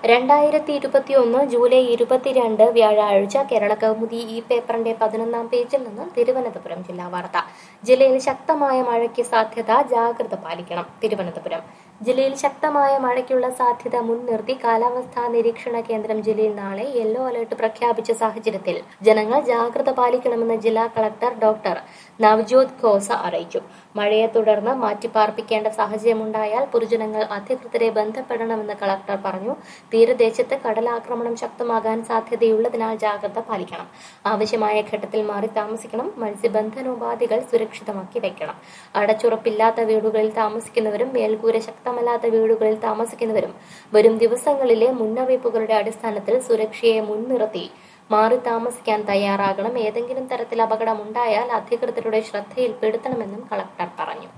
രണ്ടായിരത്തി ഇരുപത്തിയൊന്ന് ജൂലൈ ഇരുപത്തിരണ്ട് വ്യാഴാഴ്ച കേരള കൗമുദി ഈ പേപ്പറിന്റെ പതിനൊന്നാം പേജിൽ നിന്നും തിരുവനന്തപുരം ജില്ലാ വാർത്ത ജില്ലയിൽ ശക്തമായ മഴയ്ക്ക് സാധ്യത ജാഗ്രത പാലിക്കണം തിരുവനന്തപുരം ജില്ലയിൽ ശക്തമായ മഴയ്ക്കുള്ള സാധ്യത മുൻനിർത്തി കാലാവസ്ഥാ നിരീക്ഷണ കേന്ദ്രം ജില്ലയിൽ നാളെ യെല്ലോ അലർട്ട് പ്രഖ്യാപിച്ച സാഹചര്യത്തിൽ ജനങ്ങൾ ജാഗ്രത പാലിക്കണമെന്ന് ജില്ലാ കളക്ടർ ഡോക്ടർ നവ്ജോത് ഖോസ അറിയിച്ചു മഴയെ തുടർന്ന് മാറ്റിപ്പാർപ്പിക്കേണ്ട സാഹചര്യമുണ്ടായാൽ പൊതുജനങ്ങൾ അധികൃതരെ ബന്ധപ്പെടണമെന്ന് കളക്ടർ പറഞ്ഞു തീരദേശത്ത് കടലാക്രമണം ശക്തമാകാൻ സാധ്യതയുള്ളതിനാൽ ജാഗ്രത പാലിക്കണം ആവശ്യമായ ഘട്ടത്തിൽ മാറി താമസിക്കണം മത്സ്യബന്ധനോപാധികൾ സുരക്ഷിതമാക്കി വെക്കണം അടച്ചുറപ്പില്ലാത്ത വീടുകളിൽ താമസിക്കുന്നവരും മേൽക്കൂര ശക്തമല്ലാത്ത വീടുകളിൽ താമസിക്കുന്നവരും വരും ദിവസങ്ങളിലെ മുന്നറിയിപ്പുകളുടെ അടിസ്ഥാനത്തിൽ സുരക്ഷയെ മുൻനിർത്തി മാറി താമസിക്കാൻ തയ്യാറാകണം ഏതെങ്കിലും തരത്തിൽ അപകടമുണ്ടായാൽ അധികൃതരുടെ ശ്രദ്ധയിൽപ്പെടുത്തണമെന്നും കളക്ടർ പറഞ്ഞു